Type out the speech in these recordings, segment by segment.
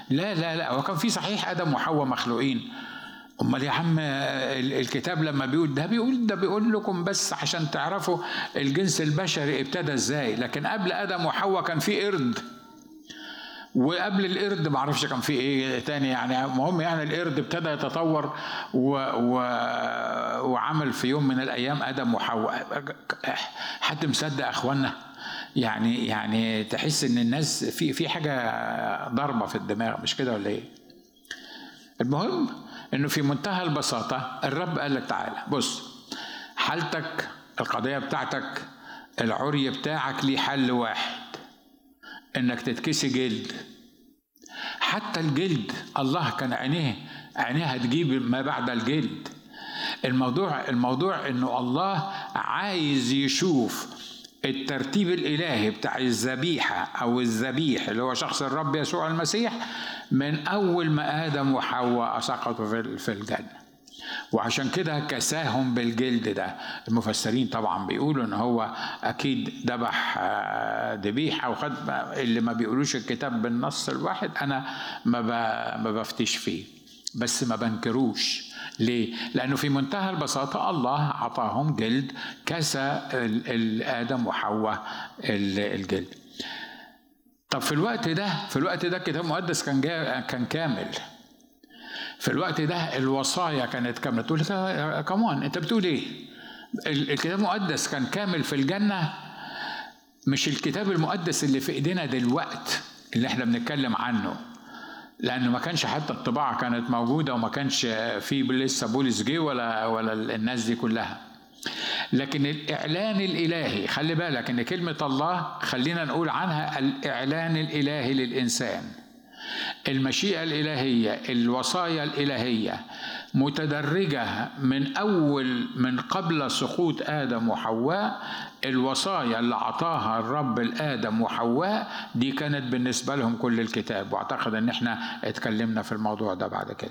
لا لا لا هو كان في صحيح ادم وحواء مخلوقين امال يا عم الكتاب لما بيقول ده بيقول ده بيقول لكم بس عشان تعرفوا الجنس البشري ابتدى ازاي لكن قبل ادم وحواء كان في قرد وقبل القرد ما اعرفش كان في ايه تاني يعني المهم يعني القرد ابتدى يتطور و... و... وعمل في يوم من الايام ادم وحواء حد مصدق اخوانا يعني يعني تحس ان الناس في في حاجه ضربه في الدماغ مش كده ولا ايه المهم انه في منتهى البساطه الرب قال لك تعالى بص حالتك القضيه بتاعتك العري بتاعك ليه حل واحد انك تتكسي جلد حتى الجلد الله كان عينيه عينيها تجيب ما بعد الجلد الموضوع الموضوع انه الله عايز يشوف الترتيب الالهي بتاع الذبيحه او الذبيح اللي هو شخص الرب يسوع المسيح من اول ما ادم وحواء سقطوا في الجنه وعشان كده كساهم بالجلد ده المفسرين طبعا بيقولوا ان هو اكيد ذبح ذبيحه وخد اللي ما بيقولوش الكتاب بالنص الواحد انا ما ما بفتش فيه بس ما بنكروش ليه؟ لأنه في منتهى البساطة الله أعطاهم جلد كسى آدم وحواء الجلد. طب في الوقت ده في الوقت ده الكتاب المقدس كان كان كامل. في الوقت ده الوصايا كانت كامله تقول كمان انت بتقول ايه الكتاب المقدس كان كامل في الجنه مش الكتاب المقدس اللي في ايدينا دلوقت اللي احنا بنتكلم عنه لانه ما كانش حتى الطباعه كانت موجوده وما كانش في لسه بولس جه ولا ولا الناس دي كلها لكن الاعلان الالهي خلي بالك ان كلمه الله خلينا نقول عنها الاعلان الالهي للانسان المشيئة الإلهية الوصايا الإلهية متدرجة من أول من قبل سقوط آدم وحواء الوصايا اللي أعطاها الرب لآدم وحواء دي كانت بالنسبة لهم كل الكتاب وأعتقد إن إحنا اتكلمنا في الموضوع ده بعد كده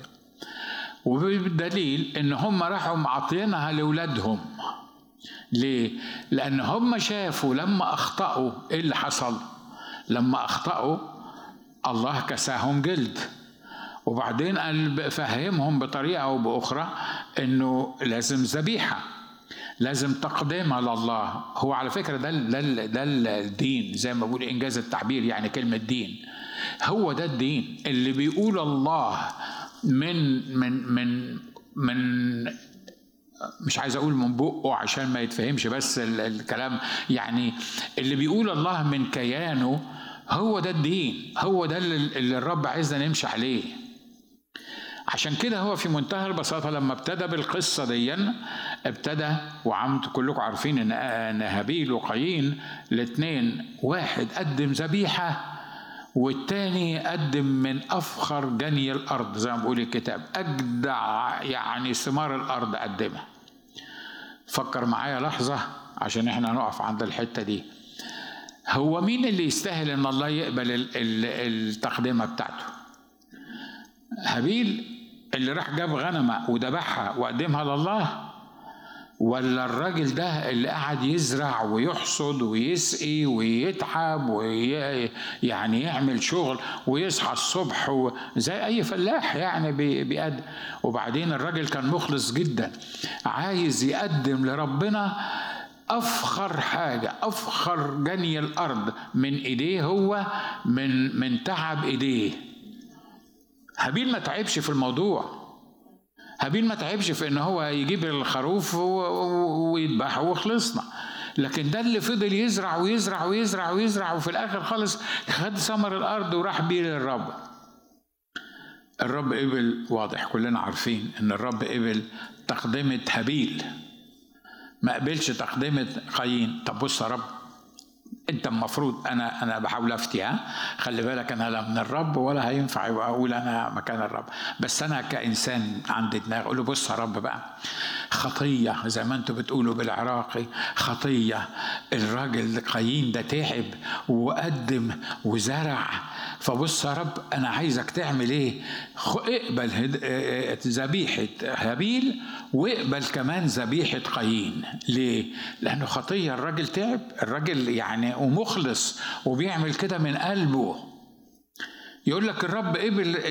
وبالدليل إن هم راحوا معطينها لأولادهم ليه؟ لأن هم شافوا لما أخطأوا إيه اللي حصل؟ لما أخطأوا الله كساهم جلد وبعدين قال فهمهم بطريقه او باخرى انه لازم ذبيحه لازم تقديمها لله هو على فكره ده ده ده الدين زي ما بقول انجاز التعبير يعني كلمه دين هو ده الدين اللي بيقول الله من من من من مش عايز اقول من بقه عشان ما يتفهمش بس الكلام يعني اللي بيقول الله من كيانه هو ده الدين هو ده اللي الرب عايزنا نمشي عليه عشان كده هو في منتهى البساطه لما ابتدى بالقصه دي ابتدى وعمت كلكم عارفين ان ان هابيل وقايين الاثنين واحد قدم ذبيحه والتاني قدم من افخر جني الارض زي ما بيقول الكتاب اجدع يعني ثمار الارض قدمها فكر معايا لحظه عشان احنا نقف عند الحته دي هو مين اللي يستاهل ان الله يقبل التقدمه بتاعته هابيل اللي راح جاب غنمه وذبحها وقدمها لله ولا الراجل ده اللي قعد يزرع ويحصد ويسقي ويتعب ويعني يعمل شغل ويصحى الصبح زي اي فلاح يعني بيقدم وبعدين الراجل كان مخلص جدا عايز يقدم لربنا افخر حاجه افخر جني الارض من ايديه هو من من تعب ايديه هابيل ما تعبش في الموضوع هابيل ما تعبش في ان هو يجيب الخروف ويذبحه وخلصنا لكن ده اللي فضل يزرع ويزرع ويزرع ويزرع وفي الاخر خالص خد ثمر الارض وراح بيه للرب الرب قبل واضح كلنا عارفين ان الرب قبل تقدمة هابيل ما قبلش تقدمة قايين طب بص يا رب انت المفروض انا انا بحاول افتي ها خلي بالك انا لا من الرب ولا هينفع اقول انا مكان الرب بس انا كانسان عندي دماغ اقول له بص يا رب بقى خطيه زي ما انتم بتقولوا بالعراقي خطيه الراجل قايين ده تعب وقدم وزرع فبص يا رب انا عايزك تعمل ايه اقبل ذبيحه هابيل واقبل كمان ذبيحه قايين ليه لانه خطيه الراجل تعب الراجل يعني ومخلص وبيعمل كده من قلبه يقول لك الرب قبل